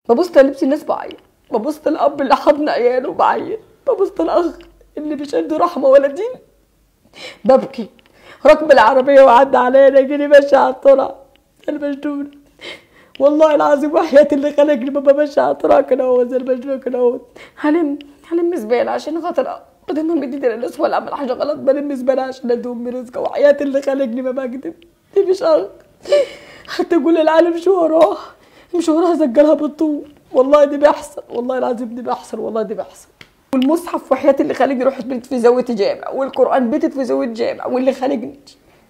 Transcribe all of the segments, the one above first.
ببص للبس الناس بعيط ببص للاب اللي حضن عياله بعيط ببص للاخ اللي مش عنده رحمه ولا دين ببكي ركب العربيه وعدى عليا لقيني ماشي على الطرق انا مجنون والله العظيم وحياتي اللي خلقني بابا ماشي على الطرق كده هو زي المجنون كده هو هلم هلم زباله عشان خاطر بدل ما بدي للناس ولا اعمل حاجه غلط بلم زباله عشان ادوم رزقه وحياتي اللي خلقني ما بكذب دي مش اخ حتى اقول للعالم شو وراه مش وراها زجلها بالطول والله دي بيحصل والله العظيم دي بيحصل والله دي بيحصل والمصحف وحياتي اللي خلقني رحت بيت في زاويه جامع والقران بيتت في زاويه جامع واللي خلقني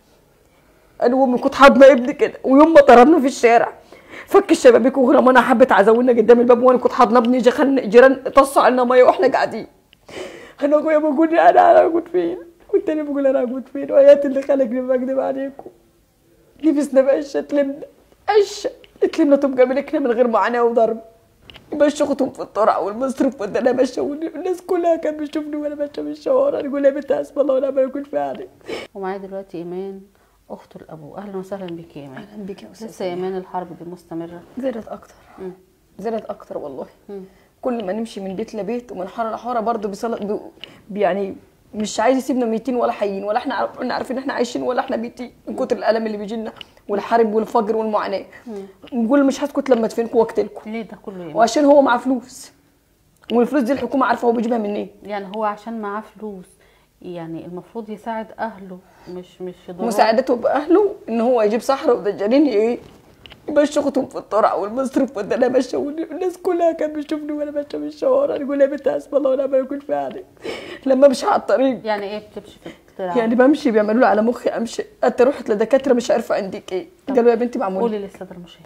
انا وامي كنت حاضنه ابني كده ويوم ما طردنا في الشارع فك الشبابيك وهنا انا حبت عزولنا قدام الباب وانا كنت حاضنه ابني جا خلنا جيران طصوا علينا ميه واحنا قاعدين انا اخويا بيقول لي انا انا اقعد فين والتاني بيقول انا اقعد فين وحياتي اللي خلقني ما اكذب عليكم نفسنا بعشه تلمنا عشه تلمنا تبقى ملكنا من غير معاناه وضرب يمشوا اختهم في الطرق والمصروف وانت انا ماشيه والناس كلها كانت بتشوفني وانا ماشيه في الشوارع يقول يا بنت حسب الله ونعم الوكيل في عليك ومعايا دلوقتي ايمان اخت الابو اهلا وسهلا بيكي يا ايمان اهلا بك يا لسه يا ايمان الحرب دي مستمره زادت اكتر مم. زادت اكتر والله مم. كل ما نمشي من بيت لبيت ومن حاره لحاره برضه بيصل بي يعني مش عايز يسيبنا ميتين ولا حيين ولا احنا عارف- احنا عارفين ان احنا عايشين ولا احنا ميتين من كتر الالم اللي بيجي لنا والحرب والفقر والمعاناه نقول مش هسكت لما ادفنكم واقتلكم ليه ده كله يا ايمان وعشان هو معاه فلوس والفلوس دي الحكومه عارفه هو بيجيبها منين يعني هو عشان معاه فلوس يعني المفروض يساعد اهله مش مش يضرهم مساعدته باهله ان هو يجيب صحراء ودجالين ايه يمشوا اختهم في الطرق والمصروف وانت انا ماشيه والناس كلها كانت بتشوفني وانا ماشيه في الشوارع يقول يا بنت حسب الله ونعم الوكيل في عليك لما امشي على الطريق يعني ايه بتمشي في الطريق يعني بمشي بيعملوا لي على مخي امشي انت رحت لدكاتره مش عارفه عندك ايه قالوا يا بنتي معمول قولي للساده المشاهدين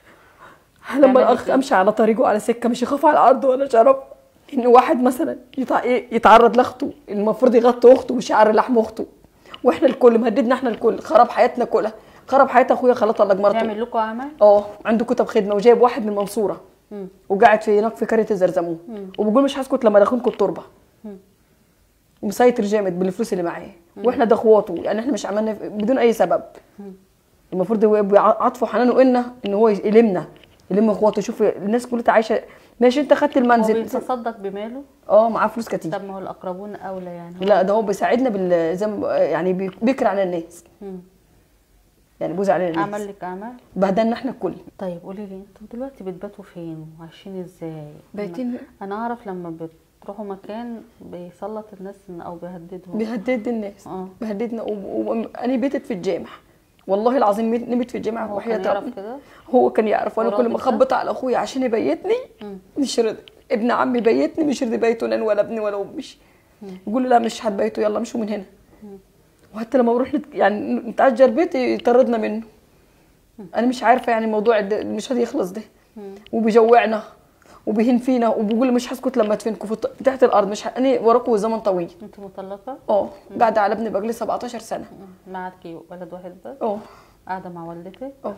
لما تعملي الاخ إيه؟ امشي على طريقه على سكه مش يخاف على الارض ولا شرف ان واحد مثلا يتع... إيه يتعرض لاخته المفروض يغطي اخته ويشعر لحم اخته واحنا الكل مهددنا احنا الكل خرب حياتنا كلها خرب حياه اخويا خلط الله جمرته يعمل لكم اعمال اه عنده كتب خدمه وجايب واحد من المنصوره مم. وقاعد في هناك في قريه الزرزمون وبيقول مش هسكت لما ادخلكم التربه مم. ومسيطر جامد بالفلوس اللي معاه واحنا ده اخواته يعني احنا مش عملنا بدون اي سبب المفروض هو يبقى عطفه وحنانه إلنا ان هو يلمنا يلم اخواته شوف الناس كلها عايشه ماشي انت خدت هو المنزل بيتصدق بماله اه معاه فلوس كتير طب ما هو الاقربون اولى يعني لا ده هو بيساعدنا بال زي ما- يعني بي- بيكر على الناس مم. يعني بوز علينا الناس عمل لك اعمال بهدلنا احنا الكل طيب قولي لي انتوا دلوقتي بتباتوا فين وعايشين ازاي بايتين- أنا- انا اعرف لما بتروحوا مكان بيسلط الناس إن- او بيهددهم بيهدد الناس اه. بيهددنا وانا بيتت في الجامع والله العظيم ميت- نمت في الجامع هو وحياة كان يعرف ربنا. كده هو كان يعرف وانا كل وراضي ما بده؟ اخبط على اخويا عشان يبيتني مم. مش رضي ابن عمي بيتني مش رضي بيته لان ولا ابني ولا امي يقول له لا مش هتبيته يلا مشوا من هنا وحتى لما بروح نت... يعني نتأجر بيت يطردنا منه انا مش عارفه يعني الموضوع ده مش هيخلص ده وبيجوعنا وبيهين فينا وبيقول مش هسكت لما ادفنكم في الط- تحت الارض مش ه... انا وراكم زمن طويل انت مطلقه اه قاعده على ابني بقالي 17 سنه مم. معاكي ولد واحد بس اه قاعده مع والدتك اه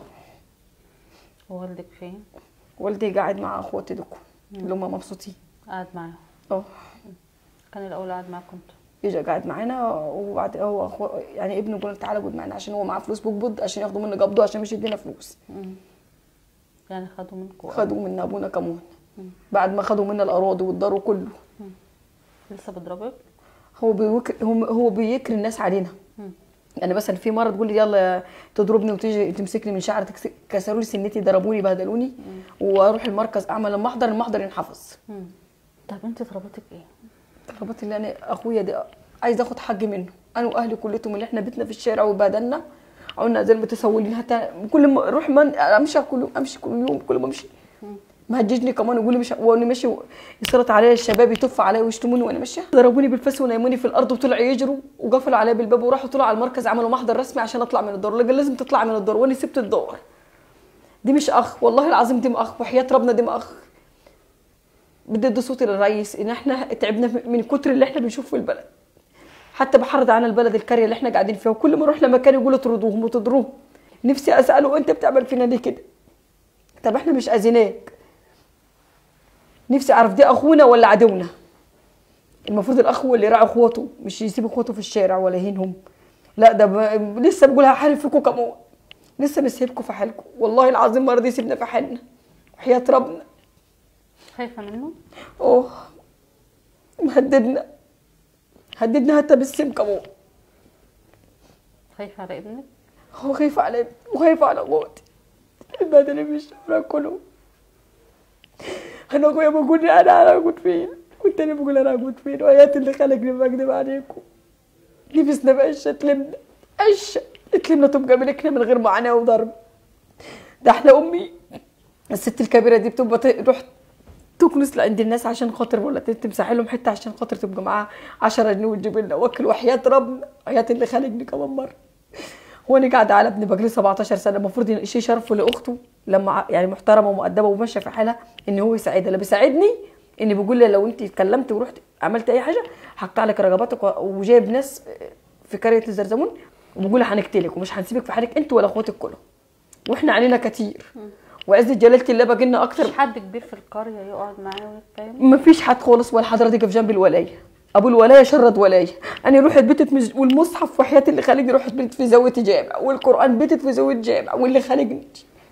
ووالدك فين والدي قاعد مع اخواتي دوكم اللي هم مبسوطين قاعد معاهم اه كان الاول قاعد معاكم انتوا يجي قاعد معانا وبعد هو أخو يعني ابنه يقول تعالى اقعد معانا عشان هو معاه فلوس بقبض عشان ياخدوا منه قبضه عشان مش يدينا فلوس مم. يعني خدوا منكم خدوا من ابونا كمان بعد ما خدوا منا الاراضي والدار وكله لسه بضربك هو بيوك... هو هو بيكر الناس علينا مم. يعني مثلا في مره تقول لي يلا تضربني وتيجي تمسكني من شعري تكس- كسروا لي سنتي ضربوني بهدلوني واروح المركز اعمل المحضر المحضر ينحفظ مم. طب انت ضربتك ايه طلبات اللي انا اخويا ده عايز اخد حقي منه انا واهلي كلتهم اللي احنا بيتنا في الشارع وبهدلنا قلنا زي المتسولين حتى كل ما اروح من امشي كل يوم امشي كل يوم كل ما امشي مهججني كمان يقول لي مش وانا ماشي يصرت عليا الشباب يطفوا عليا ويشتموني وانا ماشيه ضربوني بالفاس ونيموني في الارض وطلعوا يجروا وقفلوا عليا بالباب وراحوا طلعوا على المركز عملوا محضر رسمي عشان اطلع من الدور قال لازم تطلع من الدور وانا سبت الدور دي مش اخ والله العظيم دي ما اخ وحياه ربنا دي ما اخ بدي ادي صوتي للرئيس ان احنا تعبنا من كتر اللي احنا بنشوفه في البلد حتى بحرض عن البلد القريه اللي احنا قاعدين فيها وكل ما اروح لمكان يقولوا طردوهم وتضروهم نفسي اساله انت بتعمل فينا ليه كده طب احنا مش اذيناك نفسي اعرف دي اخونا ولا عدونا المفروض الاخ هو اللي يراعي اخواته مش يسيب اخواته في الشارع ولا يهينهم لا ده ب... لسه بقولها حالف فيكم كمان لسه مسيبكم في حالكم والله العظيم ما رضي يسيبنا في حالنا وحياه ربنا خايفه منه اوه مهددنا هددنا حتى بالسم كمان خايفه على ابنك هو خايف علي وخايف على اخواتي البهدله في الشارع كله انا اخويا بيقول لي انا انا اقعد فين والتاني بيقول انا اقعد فين وحياتي اللي خلقني ما اكذب عليكم لبسنا بعشة تلمنا عشة تلمنا تبقى ملكنا من غير معاناة وضرب ده احنا امي الست الكبيرة دي بتبقى ت- تروح تكنس لعند الناس عشان خاطر ولا ت- تمسح لهم حتة عشان خاطر تبقى معاها 10 جنيه وتجيب لنا واكل وحياة ربنا حياة اللي خلقني كمان مرة هو انا قاعده على ابني بقالي 17 سنه المفروض إن شيء شرفه لاخته لما ع- يعني محترمه ومؤدبه وماشيه في حالها ان هو يساعدها اللي بيساعدني ان بيقول لي لو انت اتكلمت ورحت عملت اي حاجه هقطع لك رغباتك و- وجايب ناس في قريه الزرزمون وبيقول لي هنقتلك ومش هنسيبك في حالك انت ولا اخواتك كلهم واحنا علينا كتير وعزة جلالة الله باقي لنا اكتر مش حد كبير في القريه يقعد معاه ويتفاهم ما فيش حد خالص ولا حضرتك في جنب الولايه ابو الولايه شرد ولايه انا رحت بيتت مج... والمصحف وحياه اللي خلقني رحت بيت في زاويه جامع والقران بيتت في زاويه جامع واللي خلقني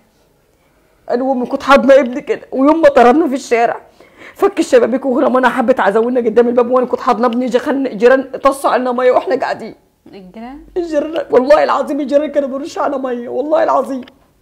انا وامي كنت حاضنه ابني كده ويوم ما طردنا في الشارع فك الشبابيك ورمانا حبه عزاولنا قدام الباب وانا كنت حاضنه ابني جا خلنا جيران طصوا علينا ميه واحنا قاعدين الجيران الجيران والله العظيم الجيران كانوا بيرشوا على ميه والله العظيم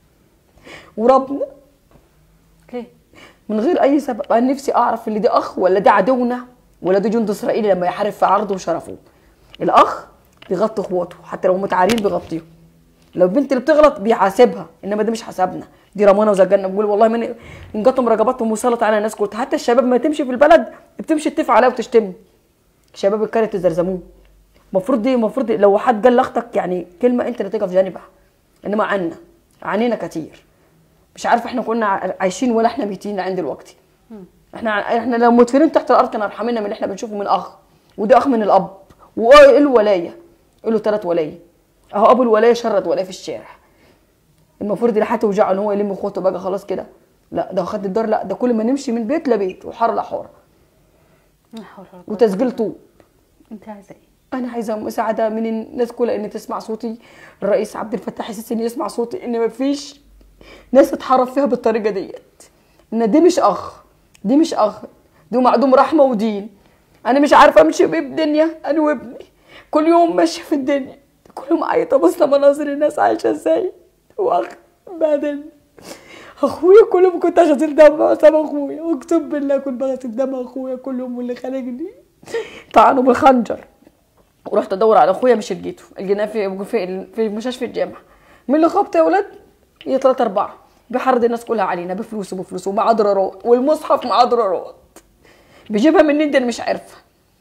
وربنا ليه من غير اي سبب انا نفسي اعرف اللي ده اخ ولا ده عدونا ولا ده جند اسرائيلي لما يحارب في عرضه وشرفه الاخ بيغطي اخواته حتى لو متعارين بيغطيهم لو البنت اللي بتغلط بيحاسبها انما ده مش حسابنا دي رمانا وزجلنا بقول والله من انقطم رقباتهم وسلط على ناس كنت حتى الشباب ما تمشي في البلد بتمشي تتف عليها وتشتمني شباب الكارت الزرزمون المفروض دي المفروض لو حد قال لاختك يعني كلمه انت اللي تقف جانبها انما عنا عانينا كتير مش عارفه احنا كنا ع- عايشين ولا احنا ميتين عند دلوقتي احنا احنا لو مدفنين تحت الارض كان ارحمنا من اللي احنا بنشوفه من اخ وده اخ من الاب وايه الولايه له ثلاث ولايه اهو ابو الولايه شرد ولايه في الشارع المفروض اللي هتوجعه ان هو يلم اخواته بقى خلاص كده لا ده خد الدار لا ده كل ما نمشي من بيت لبيت وحاره لحاره لا حول ولا قوه وتسجيل طوب انت عايزه ايه انا عايزه مساعده من الناس كلها ان تسمع صوتي الرئيس عبد الفتاح السيسي ان يسمع صوتي ان مفيش ناس تتحرف فيها بالطريقه ديت ان دي مش اخ دي مش اخ دي معدوم رحمه ودين انا مش عارفه امشي بيه بدنيا انا وابني كل يوم ماشيه في الدنيا كل يوم عايطه بص مناظر الناس عايشه ازاي واخ بعدين اخويا كل يوم كنت اغسل دم قدام اخويا اقسم بالله كنت بغسل دم اخويا كل يوم واللي خانقني طعنه بالخنجر ورحت ادور على اخويا مش لقيته لقيناه في في في مستشفى الجامعه من اللي خبط يا ولاد هي ثلاثة أربعة بيحرض الناس كلها علينا بفلوسه بفلوسه ومعاه ضرارات والمصحف معاه ضرارات بيجيبها منين دي أنا مش عارفة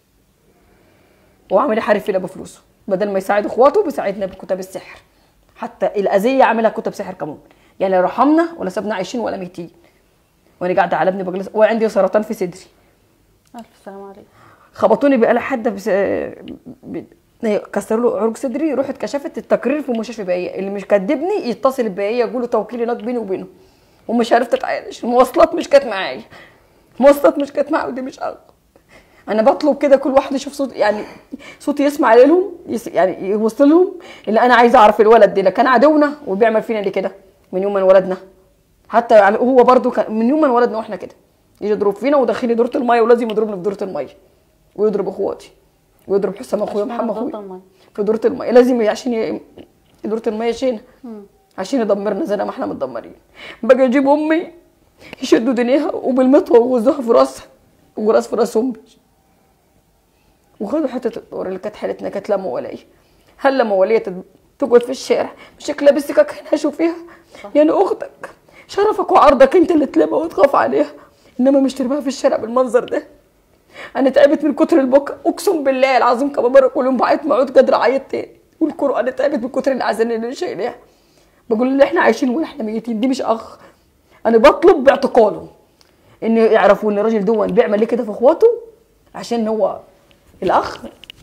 وعامل يحارب فينا بفلوسه بدل ما يساعد اخواته بيساعدنا بكتب السحر حتى الاذيه عاملها كتب سحر كمان يعني لا رحمنا ولا سابنا عايشين ولا ميتين وانا قاعده على ابني بجلس وعندي سرطان في صدري الف سلام عليكم خبطوني بآلة حادة بس ب... كسروا له عروق صدري رحت كشفت التقرير في مستشفى بقية اللي مش كدبني يتصل ببقية يقولوا توكيل هناك بيني وبينه ومش عرفت اتعايش المواصلات مش كانت معايا المواصلات مش كانت معايا ودي مش أغ. انا بطلب كده كل واحد يشوف صوت يعني صوتي يسمع لهم يس يعني يوصل لهم اللي انا عايزه اعرف الولد ده لا كان عدونا وبيعمل فينا ليه كده من يوم ما انولدنا حتى يعني هو برضو كان من يوم ما انولدنا واحنا كده يجي يضرب فينا وداخلين دورة المية ولازم يضربنا في دورة المية ويضرب اخواتي ويضرب حسام اخويا اشمعنى محمد ضد اخويا المية؟ في دورة المية لازم ي- عشان ي... دورة المية يشينا عشان يدمرنا زي ما احنا متدمرين بقى يجيب امي يشدوا دنيها وبالمطوه ويوزوها في راسها وراس في راس امي وخدوا حته الدور اللي كانت حالتنا كانت لا مواليه هل لا مواليه تد- تقعد في الشارع مش لابس سكك هنا فيها يعني اختك شرفك وعرضك انت اللي تلمها وتخاف عليها انما مش ترميها في الشارع بالمنظر ده انا تعبت من كتر البكا اقسم بالله العظيم كمان مره كل يوم بعيط ما عود قادره اعيط تاني والقران تعبت من كتر العزل اللي شايلها بقول اللي احنا عايشين واحنا ميتين دي مش اخ انا بطلب باعتقاله ان يعرفوا ان الراجل دون بيعمل ليه كده في اخواته عشان هو الاخ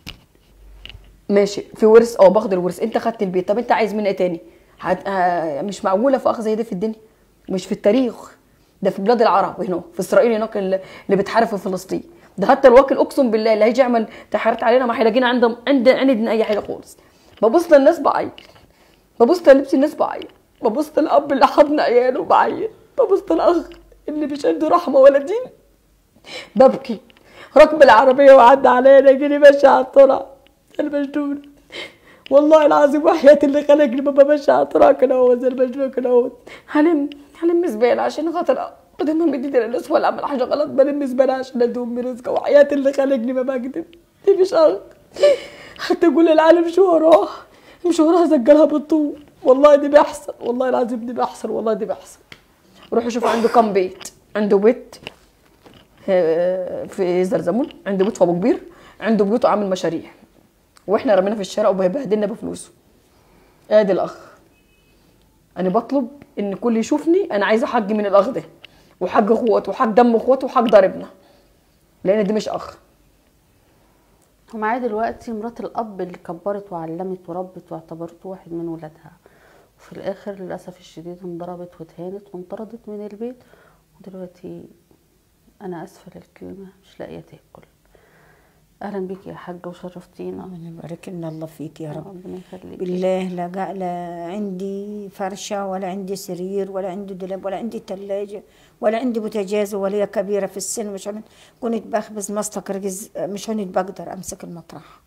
ماشي في ورث اه باخد الورث انت خدت البيت طب انت عايز مني ايه تاني هت... آه مش معقوله في اخ زي ده في الدنيا مش في التاريخ ده في بلاد العرب هنا في اسرائيل هناك اللي اللي بتحارب في فلسطين ده حتى الواكل اقسم بالله اللي هيجي يعمل تحريات علينا ما هيلاقينا عندهم عند عندنا اي حاجه خالص ببص للناس بعيط ببص للبس الناس بعيط ببص للاب اللي حضن عياله بعيط ببص للاخ اللي مش عنده رحمه ولا دين ببكي ركب العربيه وعدى علينا جيني ماشي على الطرق المجنون والله العظيم وحياة اللي خلقني بابا ماشي على الطرق كده هو زي المجنون كده هو هلم هلم زباله عشان خاطر بدل ما مديت للناس ولا اعمل حاجه غلط بلم زباله عشان ادوم رزقه وحياة اللي خلقني ما بكذب دي مش اخ حتى اقول للعالم شو وراه مش وراها زجلها بالطول والله دي بيحصل والله العظيم دي بيحصل والله دي بيحصل روحوا شوفوا عنده كم بيت عنده بيت آه، في زرزمون عنده بيت في ابو كبير عنده بيوت وعامل مشاريع واحنا رمينا في الشارع وبهدلنا بفلوسه ادي الاخ انا بطلب ان كل يشوفني انا عايزه حق من الاخ ده وحق اخوات وحق دم اخوات وحق ضربنا لان دي مش اخ ومعاه دلوقتي مرات الاب اللي كبرت وعلمت وربت واعتبرته واحد من ولادها وفي الاخر للاسف الشديد انضربت واتهانت وانطردت من البيت ودلوقتي انا اسفه للكلمه مش لاقيه تاكل اهلا بيك يا حاجه وشرفتينا ربنا يبارك لنا الله فيك يا رب ربنا يخليك بالله لا جا- لا عندي فرشة ولا عندي سرير ولا عندي دولاب ولا عندي ثلاجة ولا عندي بوتاجاز ولا هي كبيرة في السن مش عن كنت بخبز مستك رجز مش عن بقدر أمسك المطرح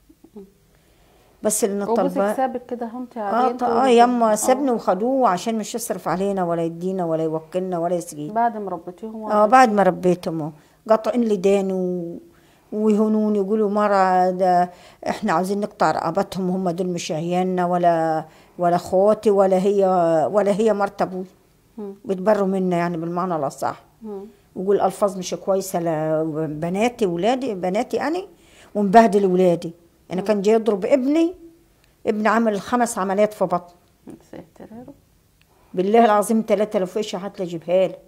بس اللي وجوزك نطلبه سابك كده هونتي اه عليه ط- اه يما سابني وخدوه عشان مش يصرف علينا ولا يدينا ولا يوكلنا ولا يسقينا بعد ما ربيتيهم اه بعد ما ربيتهم قاطعين لي دين و... ويهونوني يقولوا مرة ده احنا عاوزين نقطع رقبتهم هم دول مش عيالنا ولا ولا اخواتي ولا هي ولا هي مرت ابوي مم. بيتبروا منا يعني بالمعنى الاصح مم. ويقول الفاظ مش كويسه لبناتي ولادي بناتي انا ومبهدل ولادي انا كان جاي يضرب ابني ابني عمل خمس عمليات في بطن يا ساتر يا رب بالله العظيم ثلاثة لو في اشاعات لجيبها له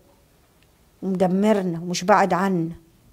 ومدمرنا ومش بعد عنا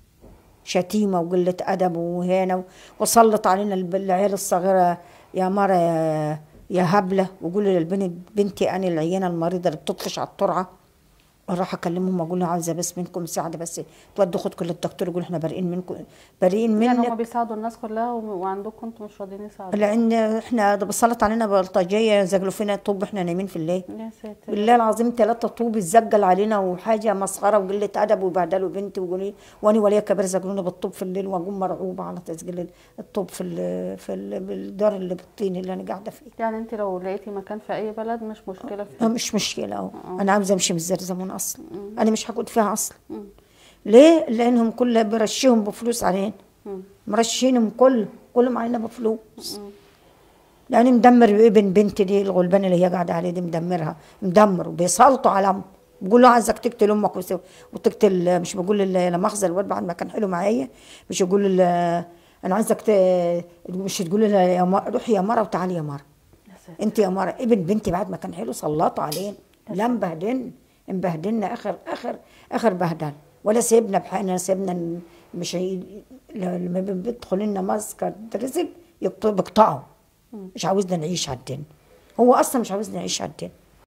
شتيمة وقلة أدب وهانة وسلط علينا الب- العيال الصغيرة يا مرة يا, يا هبلة وقولوا للبنت بنتي أنا العيانة المريضة اللي بتطفش على الطرعة اروح اكلمهم اقول له عاوزه بس منكم مساعده بس تودوا خدكم للدكتور يقول احنا بريئين منكم بريئين يعني منك هما بيساعدوا الناس كلها وم- وعندكم انتوا مش راضيين يساعدوا لان احنا ده بسلط علينا بلطجيه زجلوا فينا طوب احنا نايمين في الليل يا ساتر بالله العظيم ثلاثة طوب اتزجل علينا وحاجة مسخرة وقلة أدب وبهدلوا بنتي وقولي وأنا وليا كبير زجلوني بالطوب في الليل وأقوم مرعوبة على تسجيل الطوب في ال في ال بالدار اللي بالطين اللي أنا قاعدة فيه يعني انت لو لقيتي مكان في اي بلد مش مشكله آه، فيه مش مشكلة أهو أنا عاوزة أمشي من الزرزمون أصلا أنا مش هقعد فيها أصلا مم. ليه؟ لأنهم كلها برشيهم بفلوس علينا مم. مرشينهم كله كلهم علينا بفلوس يعني مدمر ابن بنتي دي الغلبانه اللي هي قاعده عليه دي مدمرها مدمر وبيسلطوا على امه بيقول له عايزك تقتل امك وس- وتقتل مش بقول ال- لا مؤاخذه الواد بعد ما كان حلو معايا مش يقول ال- انا عايزك ت... مش تقول لها يا مر... روحي يا مره وتعالي يا مره يا ساتر انت يا مره ابن بنتي بعد ما كان حلو سلطوا علينا لا مبهدلنا مبهدلنا اخر اخر اخر بهدل ولا سيبنا بحالنا سيبنا ن- مش هي... لما بيدخل لنا مسكر رزق يقط- بيقطعوا مش عاوزنا نعيش على الدين هو اصلا مش عاوزنا نعيش على الدين